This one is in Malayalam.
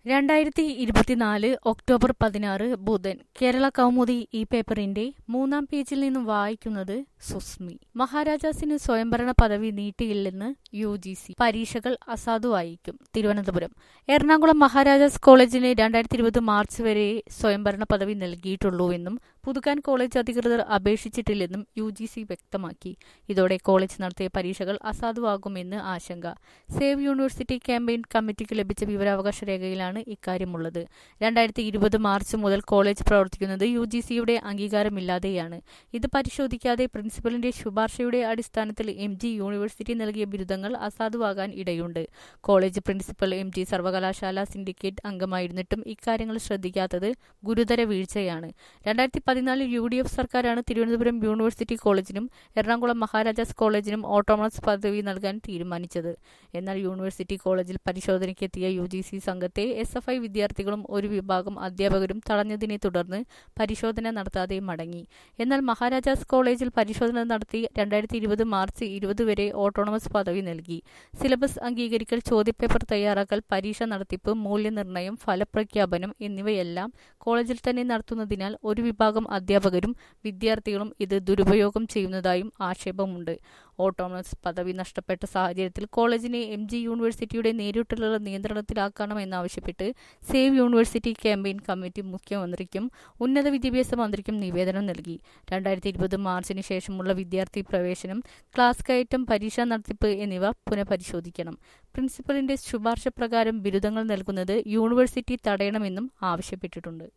രണ്ടായിരത്തി ഇരുപത്തിനാല് ഒക്ടോബർ പതിനാറ് ബുധൻ കേരള കൗമുദി ഈ പേപ്പറിന്റെ മൂന്നാം പേജിൽ നിന്നും വായിക്കുന്നത് സുസ്മി മഹാരാജാസിന് സ്വയംഭരണ പദവി നീട്ടിയില്ലെന്ന് യു ജി സി പരീക്ഷകൾ അസാധുവായിരിക്കും തിരുവനന്തപുരം എറണാകുളം മഹാരാജാസ് കോളേജിന് രണ്ടായിരത്തി ഇരുപത് മാർച്ച് വരെ സ്വയംഭരണ പദവി നൽകിയിട്ടുള്ളൂവെന്നും പുതുക്കാൻ കോളേജ് അധികൃതർ അപേക്ഷിച്ചിട്ടില്ലെന്നും യു ജി സി വ്യക്തമാക്കി ഇതോടെ കോളേജ് നടത്തിയ പരീക്ഷകൾ അസാധുവാകുമെന്ന് ആശങ്ക സേവ് യൂണിവേഴ്സിറ്റി ക്യാമ്പയിൻ കമ്മിറ്റിക്ക് ലഭിച്ച വിവരാവകാശ രേഖയിലാണ് ഇക്കാര്യമുള്ളത് രണ്ടായിരത്തി ഇരുപത് മാർച്ച് മുതൽ കോളേജ് പ്രവർത്തിക്കുന്നത് യു ജി സിയുടെ അംഗീകാരമില്ലാതെയാണ് ഇത് പരിശോധിക്കാതെ പ്രിൻസിപ്പലിന്റെ ശുപാർശയുടെ അടിസ്ഥാനത്തിൽ എം ജി യൂണിവേഴ്സിറ്റി നൽകിയ ബിരുദങ്ങൾ അസാധുവാകാൻ ഇടയുണ്ട് കോളേജ് പ്രിൻസിപ്പൽ എം ജി സർവകലാശാല സിൻഡിക്കേറ്റ് അംഗമായിരുന്നിട്ടും ഇക്കാര്യങ്ങൾ ശ്രദ്ധിക്കാത്തത് ഗുരുതര വീഴ്ചയാണ് രണ്ടായിരത്തി പതിനാലിൽ യു ഡി എഫ് സർക്കാരാണ് തിരുവനന്തപുരം യൂണിവേഴ്സിറ്റി കോളേജിനും എറണാകുളം മഹാരാജാസ് കോളേജിനും ഓട്ടോണമസ് പദവി നൽകാൻ തീരുമാനിച്ചത് എന്നാൽ യൂണിവേഴ്സിറ്റി കോളേജിൽ പരിശോധനയ്ക്കെത്തിയ യു ജി സി സംഘത്തെ എസ് എഫ് ഐ വിദ്യാർത്ഥികളും ഒരു വിഭാഗം അധ്യാപകരും തടഞ്ഞതിനെ തുടർന്ന് പരിശോധന നടത്താതെ മടങ്ങി എന്നാൽ മഹാരാജാസ് കോളേജിൽ പരിശോധന നടത്തി രണ്ടായിരത്തി ഇരുപത് മാർച്ച് ഇരുപത് വരെ ഓട്ടോണമസ് പദവി നൽകി സിലബസ് അംഗീകരിക്കൽ ചോദ്യപേപ്പർ തയ്യാറാക്കൽ പരീക്ഷ നടത്തിപ്പ് മൂല്യനിർണ്ണയം ഫലപ്രഖ്യാപനം എന്നിവയെല്ലാം കോളേജിൽ തന്നെ നടത്തുന്നതിനാൽ ഒരു വിഭാഗം അധ്യാപകരും വിദ്യാർത്ഥികളും ഇത് ദുരുപയോഗം ചെയ്യുന്നതായും ആക്ഷേപമുണ്ട് ഓട്ടോണമസ് പദവി നഷ്ടപ്പെട്ട സാഹചര്യത്തിൽ കോളേജിനെ എം ജി യൂണിവേഴ്സിറ്റിയുടെ നേരിട്ടുള്ള നിയന്ത്രണത്തിലാക്കണമെന്നാവശ്യപ്പെട്ട് സേവ് യൂണിവേഴ്സിറ്റി ക്യാമ്പയിൻ കമ്മിറ്റി മുഖ്യമന്ത്രിക്കും ഉന്നത വിദ്യാഭ്യാസ മന്ത്രിക്കും നിവേദനം നൽകി രണ്ടായിരത്തി ഇരുപത് മാർച്ചിന് ശേഷമുള്ള വിദ്യാർത്ഥി പ്രവേശനം ക്ലാസ് കയറ്റം പരീക്ഷാ നടത്തിപ്പ് എന്നിവ പുനഃപരിശോധിക്കണം പ്രിൻസിപ്പലിന്റെ ശുപാർശ പ്രകാരം ബിരുദങ്ങൾ നൽകുന്നത് യൂണിവേഴ്സിറ്റി തടയണമെന്നും ആവശ്യപ്പെട്ടിട്ടുണ്ട്